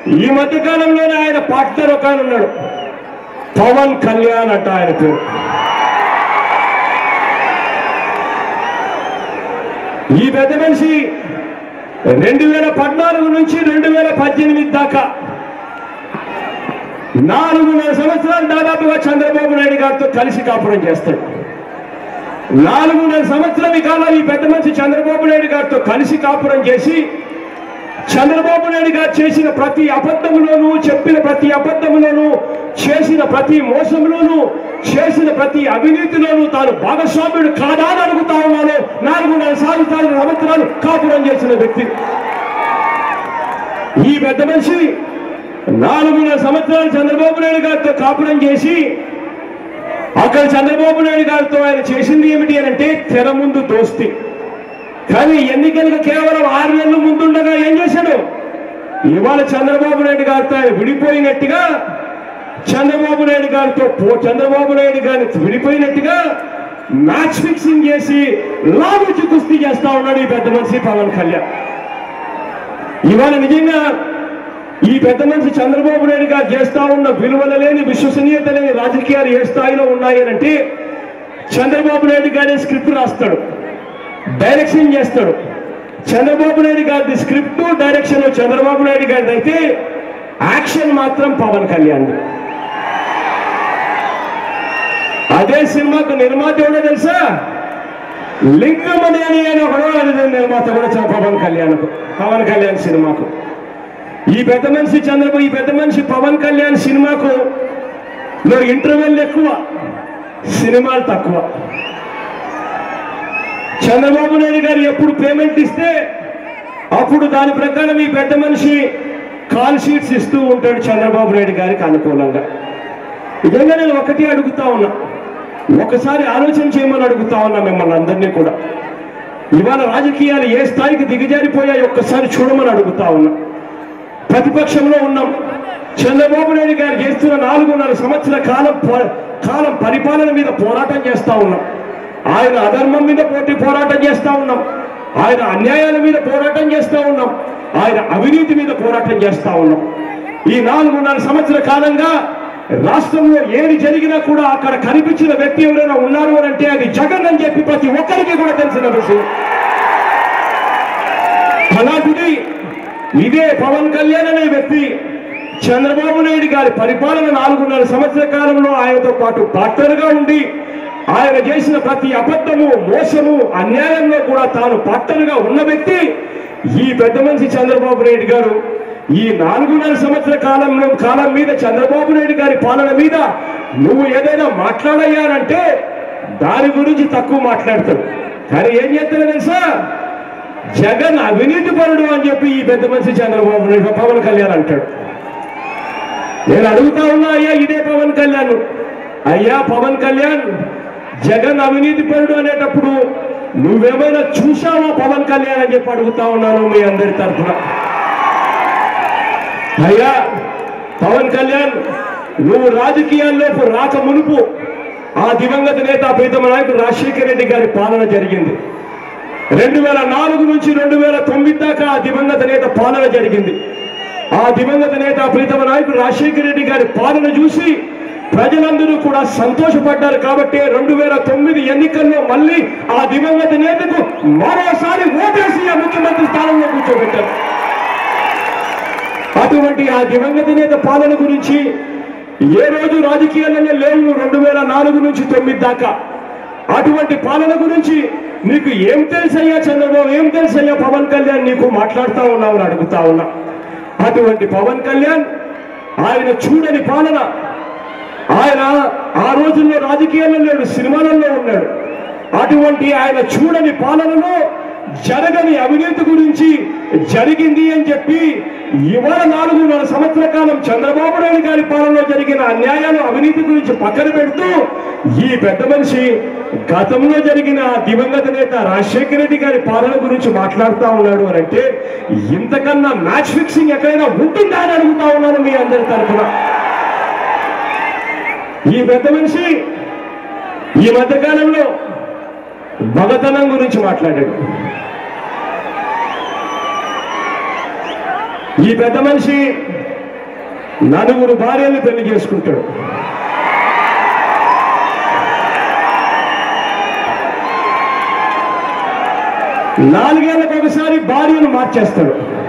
ఈ మధ్య కాలంలోనే ఆయన పార్ట్నర్ ఒక ఆయన ఉన్నాడు పవన్ కళ్యాణ్ అంట ఆయన పేరు ఈ పెద్ద మనిషి రెండు వేల పద్నాలుగు నుంచి రెండు వేల పద్దెనిమిది దాకా నాలుగున్నర సంవత్సరాలు దాదాపుగా చంద్రబాబు నాయుడు గారితో కలిసి కాపురం చేస్తాడు నాలుగున్నర సంవత్సరం ఈ కాలం ఈ పెద్ద మనిషి చంద్రబాబు నాయుడు గారితో కలిసి కాపురం చేసి చంద్రబాబు నాయుడు గారు చేసిన ప్రతి అబద్ధములోనూ చెప్పిన ప్రతి అబద్ధములోనూ చేసిన ప్రతి మోసంలోనూ చేసిన ప్రతి అవినీతిలోనూ తాను భాగస్వామ్యుడు కాదా అని అడుగుతా ఉన్నాను నాలుగున్నర సంవత్సరాలు సంవత్సరాలు కాపురం చేసిన వ్యక్తి ఈ పెద్ద మనిషి నాలుగున్నర సంవత్సరాలు చంద్రబాబు నాయుడు గారితో కాపురం చేసి అక్కడ చంద్రబాబు నాయుడు గారితో ఆయన చేసింది ఏమిటి అని అంటే తెర ముందు దోస్తి కానీ ఎన్నికలకు కేవలం ఆరు నెలల ముందుండగా ఏం చేశాడు ఇవాళ చంద్రబాబు నాయుడు గారితో ఆయన విడిపోయినట్టుగా చంద్రబాబు నాయుడు గారితో పో చంద్రబాబు నాయుడు గారిని విడిపోయినట్టుగా మ్యాచ్ ఫిక్సింగ్ చేసి లాగుచి కుస్తీ చేస్తా ఉన్నాడు ఈ పెద్ద మనిషి పవన్ కళ్యాణ్ ఇవాళ నిజంగా ఈ పెద్ద మనిషి చంద్రబాబు నాయుడు గారు చేస్తా ఉన్న విలువల లేని విశ్వసనీయత లేని రాజకీయాలు ఏ స్థాయిలో ఉన్నాయనంటే చంద్రబాబు నాయుడు గారే స్క్రిప్ట్ రాస్తాడు డైరెక్షన్ చేస్తాడు చంద్రబాబు నాయుడు గారి స్క్రిప్ట్ డైరెక్షన్ చంద్రబాబు నాయుడు గారిది అయితే యాక్షన్ మాత్రం పవన్ కళ్యాణ్ అదే సినిమాకు నిర్మాత ఎవడో తెలుసా లింగమణి అని ఆయన ఒకడో అది నిర్మాత కూడా చ- పవన్ కళ్యాణ్ పవన్ కళ్యాణ్ సినిమాకు ఈ పెద్ద మనిషి చంద్రబాబు ఈ పెద్ద మనిషి పవన్ కళ్యాణ్ సినిమాకు లో ఇంటర్వెల్ ఎక్కువ సినిమాలు తక్కువ చంద్రబాబు నాయుడు గారు ఎప్పుడు పేమెంట్ ఇస్తే అప్పుడు దాని ప్రకారం ఈ పెద్ద మనిషి కాల్ షీట్స్ ఇస్తూ ఉంటాడు చంద్రబాబు నాయుడు గారికి అనుకూలంగా నిజంగా నేను ఒకటి అడుగుతా ఉన్నా ఒకసారి ఆలోచన చేయమని అడుగుతా ఉన్నా మిమ్మల్ని అందరినీ కూడా ఇవాళ రాజకీయాలు ఏ స్థాయికి దిగజారిపోయాయి ఒక్కసారి చూడమని అడుగుతా ఉన్నా ప్రతిపక్షంలో ఉన్నాం చంద్రబాబు నాయుడు గారు చేస్తున్న నాలుగున్నర సంవత్సర కాలం పో- కాలం పరిపాలన మీద పోరాటం చేస్తా ఉన్నాం ఆయన అధర్మం మీద పోటీ పోరాటం చేస్తా ఉన్నాం ఆయన అన్యాయాల మీద పోరాటం చేస్తా ఉన్నాం ఆయన అవినీతి మీద పోరాటం చేస్తా ఉన్నాం ఈ నాలుగున్నర సంవత్సర కాలంగా రాష్ట్రంలో ఏది జరిగినా కూడా అక్కడ కనిపించిన వ్యక్తి ఎవరైనా ఉన్నారు అని అంటే అది జగన్ అని చెప్పి ప్రతి ఒక్కరికి కూడా తెలిసిన విషయం అలాంటిది ఇదే పవన్ కళ్యాణ్ అనే వ్యక్తి చంద్రబాబు నాయుడు గారి పరిపాలన నాలుగున్నర సంవత్సర కాలంలో ఆయనతో పాటు పార్ట్నర్గా ఉండి ఆయన చేసిన ప్రతి అబద్ధము మోసము అన్యాయంలో కూడా తాను పార్ట్నర్గా ఉన్న వ్యక్తి ఈ పెద్ద మనిషి చంద్రబాబు నాయుడు గారు ఈ నాలుగున్నర సంవత్సర కాలంలో కాలం మీద చంద్రబాబు నాయుడు గారి పాలన మీద నువ్వు ఏదైనా మాట్లాడయ్యానంటే దాని గురించి తక్కువ మాట్లాడతాడు కానీ ఏం చేస్తాడో తెలుసా జగన్ అవినీతి పరుడు అని చెప్పి ఈ పెద్ద మనిషి చంద్రబాబు నాయుడు పవన్ కళ్యాణ్ అంటాడు నేను అడుగుతా ఉన్నా అయ్యా ఇదే పవన్ కళ్యాణ్ అయ్యా పవన్ కళ్యాణ్ జగన్ అవినీతి పరుడు అనేటప్పుడు నువ్వేమైనా చూసావా పవన్ కళ్యాణ్ అని చెప్పి అడుగుతా ఉన్నాను మీ అందరి తరఫున అయ్యా పవన్ కళ్యాణ్ నువ్వు రాజకీయాల్లోకి రాక మునుపు ఆ దివంగత నేత ప్రీతమ నాయకుడు రాజశేఖర రెడ్డి గారి పాలన జరిగింది రెండు వేల నాలుగు నుంచి రెండు వేల తొమ్మిది దాకా ఆ దివంగత నేత పాలన జరిగింది ఆ దివంగత నేత ప్రీతమ నాయకుడు రాజశేఖర రెడ్డి గారి పాలన చూసి ప్రజలందరూ కూడా సంతోషపడ్డారు కాబట్టి రెండు వేల తొమ్మిది ఎన్నికల్లో మళ్ళీ ఆ దివంగత నేతకు మరోసారి ఓటేసి ఆ ముఖ్యమంత్రి స్థానంలో కూర్చోబెట్టారు అటువంటి ఆ దివంగత నేత పాలన గురించి ఏ రోజు రాజకీయాలలో లేవు రెండు వేల నాలుగు నుంచి తొమ్మిది దాకా అటువంటి పాలన గురించి నీకు ఏం తెలుసయ్యా చంద్రబాబు ఏం తెలుసయ్యా పవన్ కళ్యాణ్ నీకు మాట్లాడుతా ఉన్నావు అని అడుగుతా ఉన్నా అటువంటి పవన్ కళ్యాణ్ ఆయన చూడని పాలన ఆయన ఆ రోజుల్లో రాజకీయాల్లో లేడు సినిమాలలో ఉన్నాడు అటువంటి ఆయన చూడని పాలనలో జరగని అవినీతి గురించి జరిగింది అని చెప్పి ఇవాళ నాలుగున్నర సంవత్సర కాలం చంద్రబాబు నాయుడు గారి పాలనలో జరిగిన అన్యాయాలు అవినీతి గురించి పక్కన పెడుతూ ఈ పెద్ద మనిషి గతంలో జరిగిన దివంగత నేత రాజశేఖర రెడ్డి గారి పాలన గురించి మాట్లాడుతా ఉన్నాడు అని అంటే ఇంతకన్నా మ్యాచ్ ఫిక్సింగ్ ఎక్కడైనా ఉంటుందా అని అడుగుతా ఉన్నాను మీ అందరి తరఫున ఈ పెద్ద మనిషి ఈ మధ్యకాలంలో మగతనం గురించి మాట్లాడాడు ఈ పెద్ద మనిషి నలుగురు భార్యలు పెళ్లి చేసుకుంటాడు నాలుగేళ్లకు ఒకసారి భార్యను మార్చేస్తాడు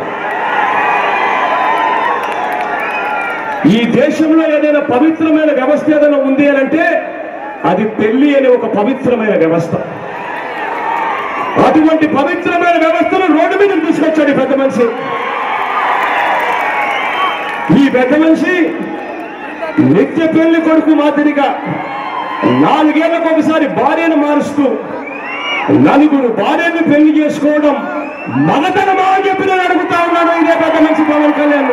ఈ దేశంలో ఏదైనా పవిత్రమైన వ్యవస్థ ఏదైనా ఉంది అని అంటే అది పెళ్లి అనే ఒక పవిత్రమైన వ్యవస్థ అటువంటి పవిత్రమైన వ్యవస్థను రోడ్డు మీద తీసుకొచ్చాడు ఈ పెద్ద మనిషి ఈ పెద్ద మనిషి నిత్య పెళ్లి కొడుకు మాదిరిగా నాలుగేళ్లకు ఒకసారి భార్యను మారుస్తూ నలుగురు భార్యను పెళ్లి చేసుకోవడం మగతనమా అని చెప్పి నేను అడుగుతా ఉన్నాను ఇదే పెద్ద మనిషి పవన్ కళ్యాణ్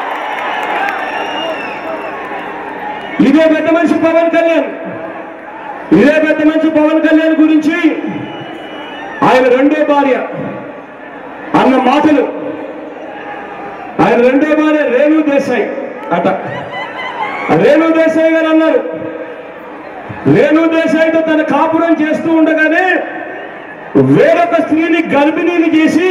ఇదే పెద్ద మనిషి పవన్ కళ్యాణ్ ఇదే పెద్ద మనిషి పవన్ కళ్యాణ్ గురించి ఆయన రెండో భార్య అన్న మాటలు ఆయన రెండో భార్య రేణు దేశాయ్ అట రేణు దేశాయ్ గారు అన్నారు రేణు దేశాయ్తో తన కాపురం చేస్తూ ఉండగానే వేరొక స్త్రీని గర్భిణీని చేసి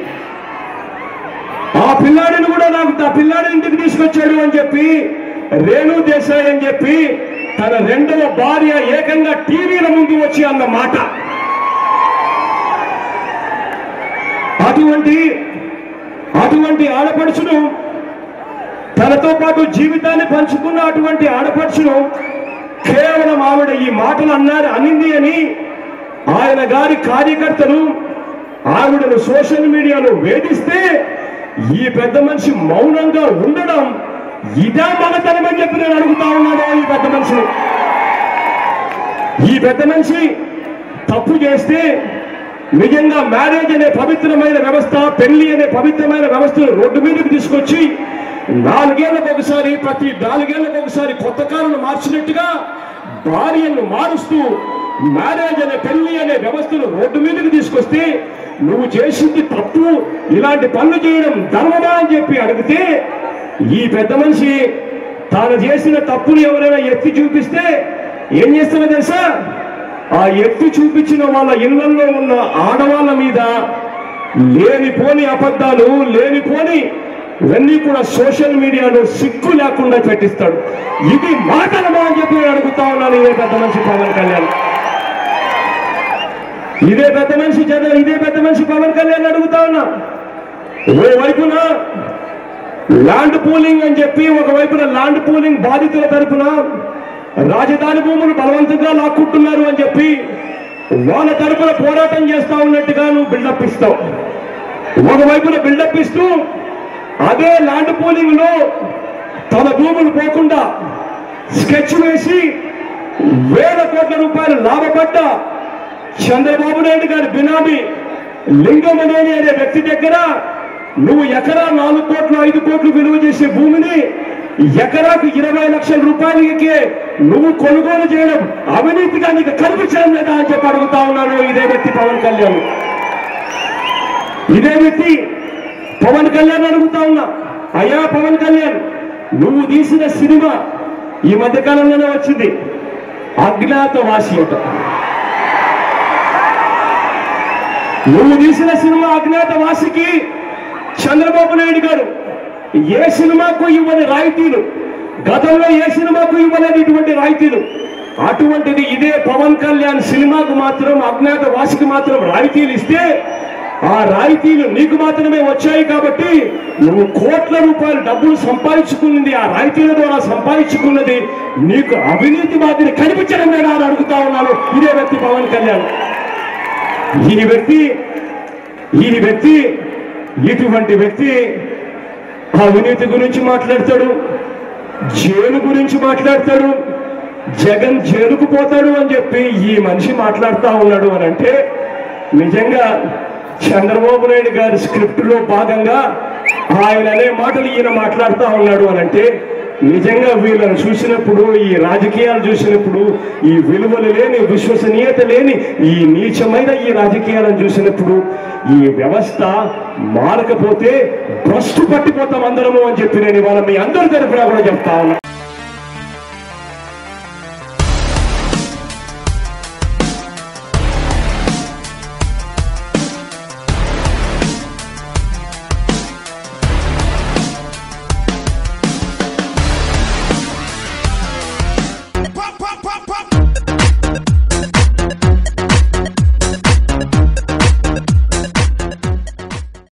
ఆ పిల్లాడిని కూడా నాకు ఆ పిల్లాడి ఇంటికి తీసుకొచ్చాడు అని చెప్పి రేణు దేశాయ్ అని చెప్పి తన రెండవ భార్య ఏకంగా టీవీల ముందు వచ్చి అన్న మాట అటువంటి అటువంటి ఆడపడుచును తనతో పాటు జీవితాన్ని పంచుకున్న అటువంటి ఆడపడుచును కేవలం ఆవిడ ఈ మాటలు అన్నారు అనింది అని ఆయన గారి కార్యకర్తలు ఆవిడను సోషల్ మీడియాలో వేధిస్తే ఈ పెద్ద మనిషి మౌనంగా ఉండడం ఇదా మగతనం అని చెప్పి నేను అడుగుతా ఉన్నాను ఈ పెద్ద మనిషిని ఈ పెద్ద మనిషి తప్పు చేస్తే నిజంగా మ్యారేజ్ అనే పవిత్రమైన వ్యవస్థ పెళ్లి అనే పవిత్రమైన వ్యవస్థను రోడ్డు మీదకి తీసుకొచ్చి నాలుగేళ్లకు ఒకసారి ప్రతి నాలుగేళ్లకు ఒకసారి కొత్త కారును మార్చినట్టుగా భార్యను మారుస్తూ మ్యారేజ్ అనే పెళ్లి అనే వ్యవస్థను రోడ్డు మీదకి తీసుకొస్తే నువ్వు చేసింది తప్పు ఇలాంటి పనులు చేయడం ధర్మమా అని చెప్పి అడిగితే ఈ పెద్ద మనిషి తాను చేసిన తప్పుని ఎవరైనా ఎత్తి చూపిస్తే ఏం చేస్తారో తెలుసా ఆ ఎత్తి చూపించిన వాళ్ళ ఇళ్లలో ఉన్న ఆడవాళ్ళ మీద లేనిపోని అబద్ధాలు లేనిపోని ఇవన్నీ కూడా సోషల్ మీడియాలో సిగ్గు లేకుండా పెట్టిస్తాడు ఇది మాటలమా అని చెప్పి నేను అడుగుతా ఉన్నాను ఇదే పెద్ద మనిషి పవన్ కళ్యాణ్ ఇదే పెద్ద మనిషి జన ఇదే పెద్ద మనిషి పవన్ కళ్యాణ్ అడుగుతా ఉన్నా ఓ వైపున ల్యాండ్ పూలింగ్ అని చెప్పి ఒకవైపున ల్యాండ్ పూలింగ్ బాధితుల తరపున రాజధాని భూములు బలవంతంగా లాక్కుంటున్నారు అని చెప్పి వాళ్ళ తరపున పోరాటం చేస్తా ఉన్నట్టుగా నువ్వు బిల్డప్ ఇస్తావు ఒకవైపున బిల్డప్ ఇస్తూ అదే ల్యాండ్ పూలింగ్ లో తన భూములు పోకుండా స్కెచ్ వేసి వేల కోట్ల రూపాయలు లాభపడ్డ చంద్రబాబు నాయుడు గారి బినామీ లింగమనేని అనే వ్యక్తి దగ్గర నువ్వు ఎకరా నాలుగు కోట్లు ఐదు కోట్లు విలువ చేసే భూమిని ఎకరాకు ఇరవై లక్షల రూపాయలకే నువ్వు కొనుగోలు చేయడం అవినీతిగా నీకు కనిపించడం లేదా అని చెప్పి అడుగుతా ఉన్నాను ఇదే వ్యక్తి పవన్ కళ్యాణ్ ఇదే వ్యక్తి పవన్ కళ్యాణ్ అడుగుతా ఉన్నా అయ్యా పవన్ కళ్యాణ్ నువ్వు తీసిన సినిమా ఈ మధ్య కాలంలోనే వచ్చింది అజ్ఞాతవాసి అట నువ్వు తీసిన సినిమా అజ్ఞాతవాసికి చంద్రబాబు నాయుడు గారు ఏ సినిమాకు ఇవ్వని రాయితీలు గతంలో ఏ సినిమాకు ఇవ్వలేదు ఇటువంటి రాయితీలు అటువంటిది ఇదే పవన్ కళ్యాణ్ సినిమాకు మాత్రం అజ్ఞాతవాసికి మాత్రం రాయితీలు ఇస్తే ఆ రాయితీలు నీకు మాత్రమే వచ్చాయి కాబట్టి నువ్వు కోట్ల రూపాయల డబ్బులు సంపాదించుకున్నది ఆ రాయితీల ద్వారా సంపాదించుకున్నది నీకు అవినీతి మాదిరి కనిపించడం లేదా అని అడుగుతా ఉన్నాను ఇదే వ్యక్తి పవన్ కళ్యాణ్ ఈ వ్యక్తి ఈ వ్యక్తి ఇటువంటి వ్యక్తి అవినీతి గురించి మాట్లాడతాడు జైలు గురించి మాట్లాడతాడు జగన్ జైలుకు పోతాడు అని చెప్పి ఈ మనిషి మాట్లాడుతూ ఉన్నాడు అని అంటే నిజంగా చంద్రబాబు నాయుడు గారి స్క్రిప్ట్ లో భాగంగా ఆయన అనే మాటలు ఈయన మాట్లాడుతూ ఉన్నాడు అని అంటే నిజంగా వీళ్ళని చూసినప్పుడు ఈ రాజకీయాలు చూసినప్పుడు ఈ విలువలు లేని విశ్వసనీయత లేని ఈ నీచమైన ఈ రాజకీయాలను చూసినప్పుడు ఈ వ్యవస్థ మారకపోతే భ్రష్టు పట్టిపోతాం అందరము అని చెప్పి నేను ఇవాళ మీ అందరి తరఫున కూడా చెప్తా ఉన్నా